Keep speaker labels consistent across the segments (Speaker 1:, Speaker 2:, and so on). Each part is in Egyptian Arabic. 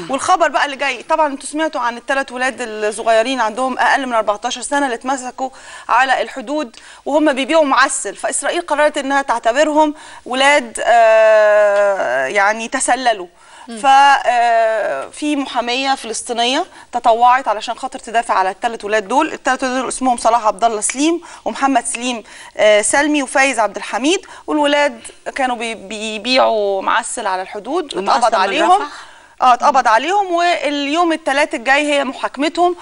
Speaker 1: والخبر بقى اللي جاي طبعا انتوا سمعتوا عن الثلاث ولاد الصغيرين عندهم اقل من 14 سنه اللي اتمسكوا على الحدود وهم بيبيعوا معسل فاسرائيل قررت انها تعتبرهم ولاد آه، يعني تسللوا ففي محاميه فلسطينيه تطوعت علشان خاطر تدافع على الثلاث ولاد دول الثلاث ولاد دول اسمهم صلاح عبد الله سليم ومحمد سليم آه، سلمي وفايز عبد الحميد والولاد كانوا بي- بيبيعوا معسل على الحدود
Speaker 2: هم
Speaker 1: اتقبض
Speaker 2: أصلاً من
Speaker 1: عليهم
Speaker 2: رفح؟
Speaker 1: اه اتقبض عليهم واليوم الثلاث الجاي هي محاكمتهم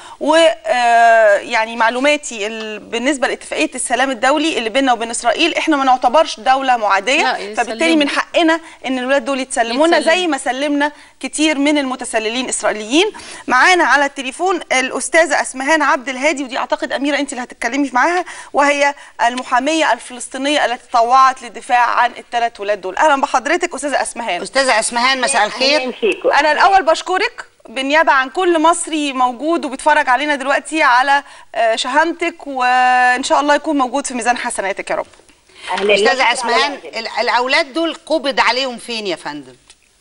Speaker 1: ويعني معلوماتي ال- بالنسبه لاتفاقيه السلام الدولي اللي بيننا وبين اسرائيل احنا ما نعتبرش دوله
Speaker 3: لا،
Speaker 1: معاديه
Speaker 3: يسلموا.
Speaker 1: فبالتالي من حقنا ان الولاد دول يتسلموا لنا
Speaker 3: يتسلموا.
Speaker 1: زي ما سلمنا كتير من المتسللين اسرائيليين معانا على التليفون الاستاذه اسمهان عبد الهادي ودي اعتقد اميره انت اللي هتتكلمي معاها وهي المحاميه الفلسطينيه التي تطوعت للدفاع عن الثلاث ولاد دول اهلا بحضرتك استاذه اسمهان
Speaker 2: استاذه اسمهان مساء الخير
Speaker 4: أهلاً فيكم.
Speaker 1: انا الاول بشكرك بالنيابه عن كل مصري موجود وبيتفرج علينا دلوقتي على آه، شهامتك وان شاء الله يكون موجود في ميزان حسناتك يا رب
Speaker 4: اهلا
Speaker 2: استاذه اسمهان ال- الاولاد دول قبض عليهم فين يا فندم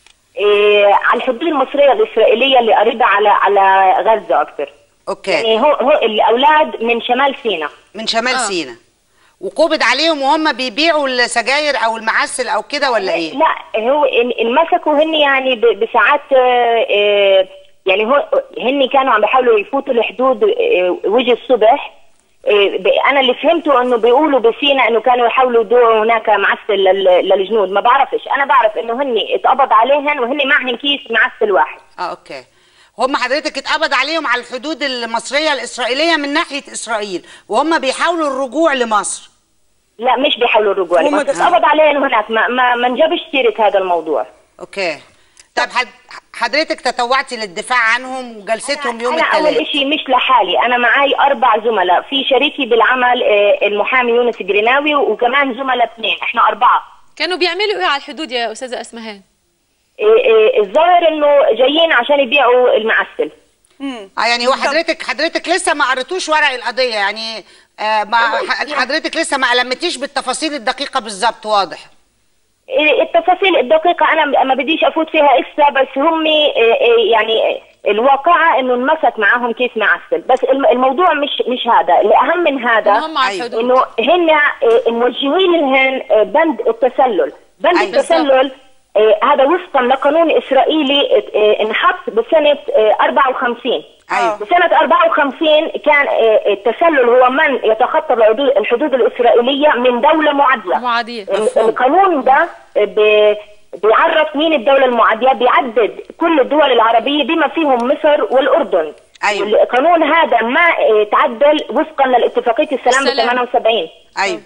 Speaker 4: إيه على الحدود المصريه الاسرائيليه اللي قريبه على على غزه اكثر
Speaker 2: اوكي
Speaker 4: يعني هو هو الاولاد من شمال سيناء
Speaker 2: من شمال
Speaker 3: آه.
Speaker 2: سينا وقبض عليهم وهم بيبيعوا السجاير او المعسل او كده ولا ايه
Speaker 4: لا هو إن- انمسكوا هن يعني ب- بساعات آه، آه، يعني هو هن كانوا عم بيحاولوا يفوتوا الحدود آه، وجه الصبح آه، ب- انا اللي فهمته انه بيقولوا بسينا انه كانوا يحاولوا يدوروا هناك معسل لل- للجنود ما بعرفش انا بعرف انه هن اتقبض عليهن وهن معهن كيس معسل واحد
Speaker 2: اه اوكي هم حضرتك اتقبض عليهم على الحدود المصريه الاسرائيليه من ناحيه اسرائيل وهم بيحاولوا الرجوع لمصر
Speaker 4: لا مش بيحاولوا الرجوع
Speaker 1: هم
Speaker 4: بس
Speaker 1: دخلوا.
Speaker 4: اتقبض عليهم هناك ما ما, ما نجابش سيره هذا الموضوع
Speaker 2: اوكي طب حد- حضرتك تطوعتي للدفاع عنهم وجلستهم يوم
Speaker 4: انا اول
Speaker 2: الثلاث
Speaker 4: شيء مش لحالي انا معي اربع زملاء في شريكي بالعمل آه، المحامي يونس جريناوي وكمان زملاء اثنين احنا اربعه
Speaker 3: كانوا بيعملوا ايه على الحدود يا استاذه اسمهان
Speaker 4: آه، آه، الظاهر انه جايين عشان يبيعوا المعسل
Speaker 2: اه يعني هو حضرتك حضرتك لسه ما قريتوش ورق القضيه يعني آه ما ح- حضرتك لسه ما علمتيش بالتفاصيل الدقيقه بالظبط واضح
Speaker 4: آه، التفاصيل الدقيقة أنا ما بديش أفوت فيها إسا بس هم آه، آه، يعني آه، الواقعة إنه انمسك معاهم كيس معسل بس الم- الموضوع مش مش هذا الأهم من هذا
Speaker 3: إن هم على
Speaker 2: أيوة.
Speaker 3: الحدود
Speaker 4: انه هن آه، موجهين لهن آه، بند التسلل بند
Speaker 2: أيوة.
Speaker 4: التسلل آه، هذا وفقا لقانون اسرائيلي آه، انحط بسنه آه، 54
Speaker 2: أيوة.
Speaker 4: بسنه 54 كان آه، التسلل هو من يتخطى الحدود الحدود الاسرائيليه من دوله معاديه
Speaker 3: معادية.
Speaker 4: ال-
Speaker 2: مفهوم.
Speaker 4: القانون ده ب- بيعرف مين الدوله المعاديه بيعدد كل الدول العربيه بما فيهم مصر والاردن
Speaker 2: أيوة.
Speaker 4: القانون هذا ما آه، تعدل وفقا لاتفاقيه السلام ب
Speaker 3: السلام.
Speaker 4: 78
Speaker 2: ايوه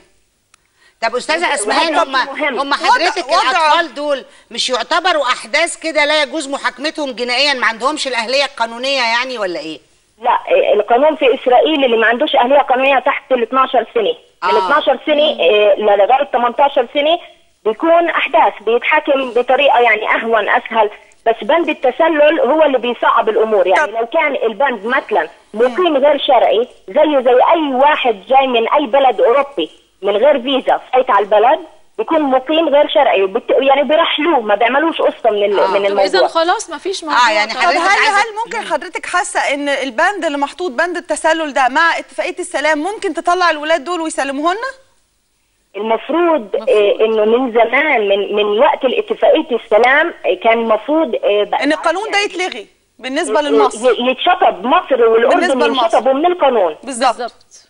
Speaker 2: طب استاذه اسمهان
Speaker 4: وهذا
Speaker 2: هم
Speaker 4: مهم.
Speaker 2: هم حضرتك
Speaker 1: وضع- وضع-
Speaker 2: الاطفال دول مش يعتبروا احداث كده لا يجوز محاكمتهم جنائيا ما عندهمش الاهليه القانونيه يعني ولا ايه
Speaker 4: لا آه، القانون في اسرائيل اللي ما عندوش اهليه قانونيه تحت ال 12 سنه من
Speaker 2: آه.
Speaker 4: 12 سنه آه، لغايه 18 سنه بيكون احداث بيتحاكم بطريقه يعني اهون اسهل بس بند التسلل هو اللي بيصعب الامور يعني
Speaker 1: طب.
Speaker 4: لو كان البند مثلا مقيم غير شرعي زيه زي اي واحد جاي من اي بلد اوروبي من غير فيزا فايت على البلد بيكون مقيم غير شرعي وبت... يعني بيرحلوه ما بيعملوش قصه من ال...
Speaker 2: آه.
Speaker 4: من
Speaker 3: طب اذا
Speaker 4: الموضوع
Speaker 3: خلاص ما فيش موضوع
Speaker 2: آه، يعني
Speaker 3: طب
Speaker 1: طب
Speaker 2: حضرتك
Speaker 1: هل
Speaker 2: عايزة-
Speaker 1: هل ممكن حضرتك حاسه ان البند اللي محطوط بند التسلل ده مع اتفاقيه السلام ممكن تطلع الولاد دول ويسلموه لنا؟
Speaker 4: المفروض آه، انه من زمان من من وقت الاتفاقيه السلام آه، كان المفروض آه، بقى-
Speaker 1: ان القانون ده يتلغي بالنسبه
Speaker 4: ي-
Speaker 1: لمصر
Speaker 4: ي- يتشطب مصر والاردن
Speaker 1: بالنسبة لمصر.
Speaker 4: يتشطبوا من القانون
Speaker 1: بالظبط
Speaker 3: بالظبط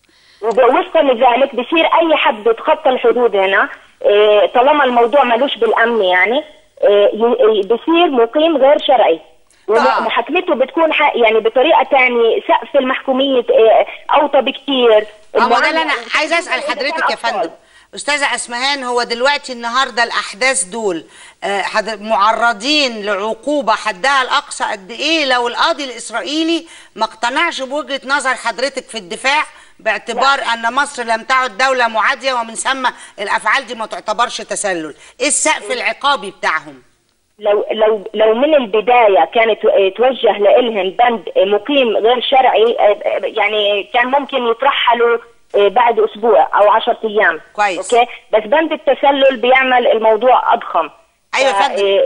Speaker 4: ووفقا لذلك بصير اي حد يتخطى الحدود هنا آه، طالما الموضوع ملوش بالامن يعني آه، ي- ي- بصير مقيم غير شرعي
Speaker 2: طبعا.
Speaker 4: ومحاكمته بتكون ح- يعني بطريقه تانية سقف المحكوميه آه، اوطى بكتير
Speaker 2: اه ما ده اللي انا
Speaker 4: المعاملة-
Speaker 2: عايزه اسال
Speaker 4: إذا كان
Speaker 2: حضرتك يا
Speaker 4: أطفال.
Speaker 2: فندم استاذه اسمهان هو دلوقتي النهارده الاحداث دول آه، حد- معرضين لعقوبه حدها الاقصى قد ايه لو القاضي الاسرائيلي ما اقتنعش بوجهه نظر حضرتك في الدفاع باعتبار ان مصر لم تعد دوله معاديه ومن ثم الافعال دي ما تعتبرش تسلل ايه السقف العقابي بتاعهم
Speaker 4: لو لو لو من البدايه كانت توجه لإلهن بند مقيم غير شرعي يعني كان ممكن يترحلوا بعد اسبوع او 10 ايام
Speaker 2: كويس.
Speaker 4: اوكي بس بند التسلل بيعمل الموضوع اضخم
Speaker 2: أيوة
Speaker 4: ف-
Speaker 2: فندم.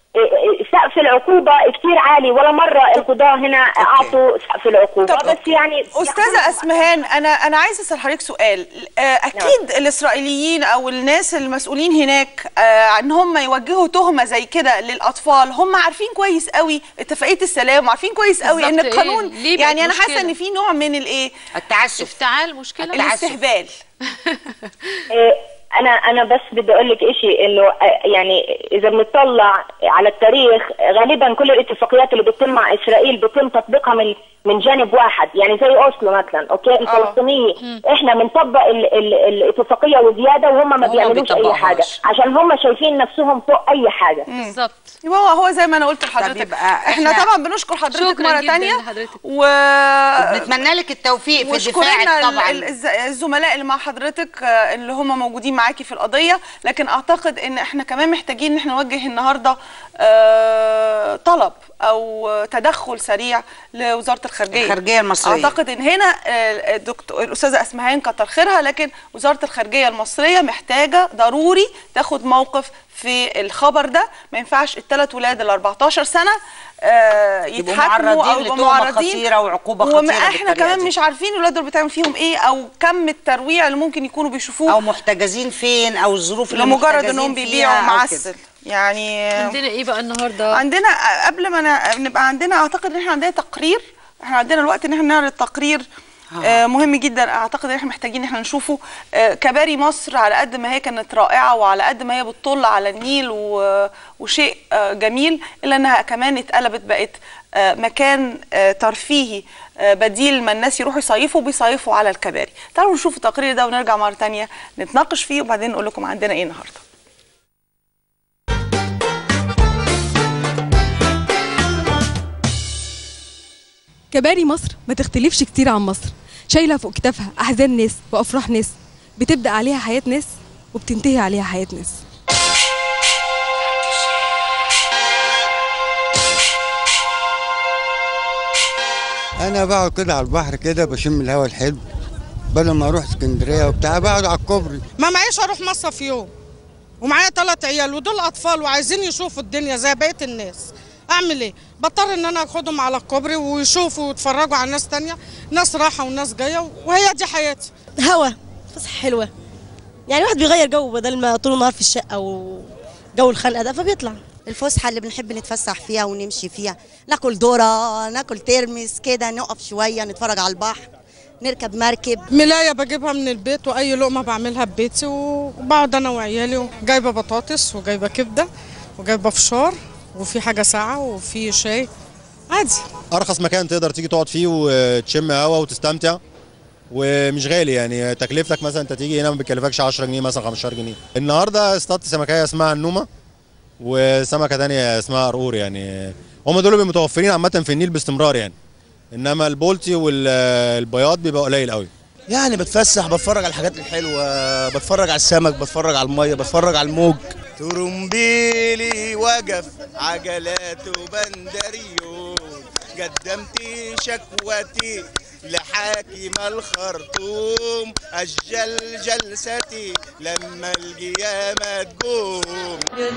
Speaker 4: إيه، سقف العقوبه كتير عالي ولا مره القضاه هنا اعطوا سقف العقوبه
Speaker 1: طب
Speaker 4: بس يعني
Speaker 1: استاذه اسمهان انا انا عايزه اسال حضرتك سؤال آه، اكيد الاسرائيليين او الناس المسؤولين هناك آه، ان هم يوجهوا تهمه زي كده للاطفال هم عارفين كويس قوي اتفاقيه السلام وعارفين كويس قوي ان
Speaker 3: بالظبط، إيه؟
Speaker 1: القانون
Speaker 3: ليه بقت
Speaker 1: يعني انا حاسه
Speaker 3: مشكلة؟
Speaker 1: ان في نوع من الايه
Speaker 2: التعسف
Speaker 3: افتعال مشكله
Speaker 1: الاستهبال
Speaker 4: إيه، انا انا بس بدي اقول لك شيء انه آه، يعني اذا بنطلع على التاريخ غالبا كل الاتفاقيات اللي بتتم مع اسرائيل بيتم تطبيقها من من جانب واحد يعني زي اوسلو مثلا اوكي الفلسطينيه احنا بنطبق ال ال الاتفاقيه وزياده وهم ما
Speaker 2: هم
Speaker 4: بيعملوش اي
Speaker 2: بيطبقوهاش.
Speaker 4: حاجه عشان هم شايفين نفسهم فوق اي حاجه
Speaker 3: بالظبط
Speaker 1: يبقى هو هو زي ما انا قلت لحضرتك
Speaker 2: يبقى
Speaker 1: احنا,
Speaker 2: إحنا-
Speaker 1: طبعا بنشكر حضرتك
Speaker 3: شكراً
Speaker 1: مره
Speaker 3: جداً
Speaker 1: تانية
Speaker 3: لحضرتك.
Speaker 1: و
Speaker 2: نتمنى لك التوفيق في
Speaker 1: وشكرنا
Speaker 2: دفاعك طبعا
Speaker 1: ال- الز- الزملاء اللي مع حضرتك آه، اللي هم موجودين معاكي في القضيه لكن اعتقد ان احنا كمان محتاجين ان احنا نوجه النهارده آه، طلب او تدخل سريع لوزاره الخارجيه
Speaker 2: الخارجية المصرية.
Speaker 1: اعتقد ان هنا آه، الدكتور الاستاذه اسمهان كتر خيرها لكن وزاره الخارجيه المصريه محتاجه ضروري تاخد موقف في الخبر ده ما ينفعش الثلاث ولاد ال 14 سنه آه،
Speaker 2: يبقوا
Speaker 1: يتحاكموا
Speaker 2: معرضين
Speaker 1: او يبقوا
Speaker 2: لتهمة
Speaker 1: معرضين
Speaker 2: خطيرة وعقوبة خطيرة
Speaker 1: وما احنا
Speaker 2: بالطريقة
Speaker 1: كمان
Speaker 2: دي.
Speaker 1: مش عارفين الولاد دول بتعمل فيهم ايه او كم الترويع اللي ممكن يكونوا بيشوفوه
Speaker 2: او محتجزين فين او الظروف اللي
Speaker 1: لمجرد
Speaker 2: محتجزين
Speaker 1: انهم
Speaker 2: فيها
Speaker 1: بيبيعوا
Speaker 2: أو
Speaker 1: معسل
Speaker 2: كده.
Speaker 1: يعني
Speaker 3: عندنا ايه بقى النهارده
Speaker 1: عندنا قبل ما ن- نبقى عندنا اعتقد ان احنا عندنا تقرير احنا عندنا الوقت ان احنا نعرض تقرير آه مهم جدا اعتقد ان احنا محتاجين ان احنا نشوفه آه كباري مصر على قد ما هي كانت رائعه وعلى قد ما هي بتطل على النيل و- وشيء آه جميل الا انها كمان اتقلبت بقت آه مكان آه ترفيهي آه بديل ما الناس يروحوا يصيفوا بيصيفوا على الكباري تعالوا نشوف التقرير ده ونرجع مره تانية نتناقش فيه وبعدين نقول لكم عندنا ايه النهارده
Speaker 5: كباري مصر ما تختلفش كتير عن مصر شايلة فوق كتافها أحزان ناس وأفراح ناس بتبدأ عليها حياة ناس وبتنتهي عليها حياة ناس
Speaker 6: انا بقعد كده على البحر كده بشم الهواء الحلو بدل ما اروح اسكندريه وبتاع بقعد على الكوبري
Speaker 7: ما معيش اروح مصيف يوم ومعايا ثلاث عيال ودول اطفال وعايزين يشوفوا الدنيا زي بقيه الناس اعمل ايه بضطر ان انا اخدهم على الكوبري ويشوفوا ويتفرجوا على ناس تانية ناس راحه وناس جايه وهي دي حياتي
Speaker 8: هوا فسحة حلوة يعني واحد بيغير جو بدل ما طول النهار في الشقة وجو الخنقة ده فبيطلع
Speaker 9: الفسحة اللي بنحب نتفسح فيها ونمشي فيها ناكل ذرة ناكل ترمس كده نقف شوية نتفرج على البحر نركب مركب
Speaker 7: ملايه بجيبها من البيت واي لقمه بعملها ببيتي وبقعد انا وعيالي جايبه بطاطس وجايبه كبده وجايبه فشار وفي حاجه ساقعه وفي شاي عادي
Speaker 10: ارخص مكان تقدر تيجي تقعد فيه وتشم هوا وتستمتع ومش غالي يعني تكلفتك مثلا انت تيجي هنا ما بتكلفكش 10 جنيه مثلا 15 جنيه النهارده اصطدت سمكيه اسمها النومه وسمكه تانية اسمها قرقور يعني هم دول بيبقوا متوفرين عامه في النيل باستمرار يعني انما البولتي والبياض بيبقى قليل قوي
Speaker 11: يعني بتفسح بتفرج على الحاجات الحلوة بتفرج على السمك بتفرج على المية بتفرج على الموج ترمبيلي وقف عجلاته بندريون قدمت شكوتي لحاكم الخرطوم أجل جلستي لما القيامة تقوم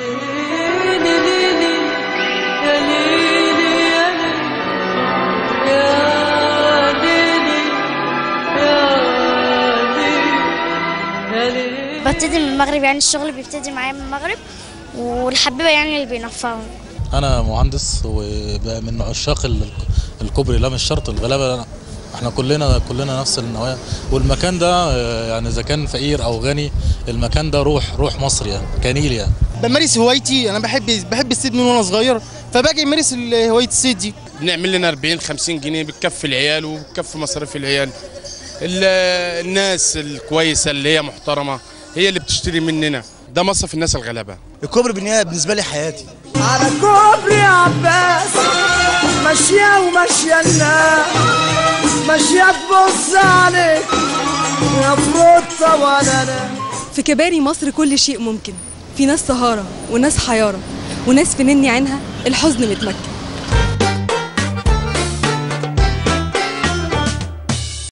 Speaker 12: ببتدي من المغرب يعني الشغل بيبتدي معايا من المغرب والحبيبه يعني اللي بينفعهم
Speaker 13: انا مهندس ومن عشاق ال- الكوبري لا مش شرط الغلابه لا. احنا كلنا كلنا نفس النوايا والمكان ده آه، يعني اذا كان فقير او غني المكان ده روح روح مصر يعني كنيل يعني
Speaker 11: بمارس هوايتي أنا بحب بحب الصيد من وأنا صغير فباجي أمارس ال- هواية الصيد دي
Speaker 14: بنعمل لنا 40 50 جنيه بتكفي العيال وبتكفي مصاريف العيال ال- الناس الكويسه اللي هي محترمه هي اللي بتشتري مننا ده مصرف الناس الغلابه
Speaker 11: الكوبري بالنهاية بالنسبة لي حياتي
Speaker 15: على كوبري عباس ماشية وماشية الناس ماشية تبص عليك يا فروتة ولا انا
Speaker 5: في كباري مصر كل شيء ممكن في ناس سهارة وناس حيارة وناس في نني عينها الحزن متمكن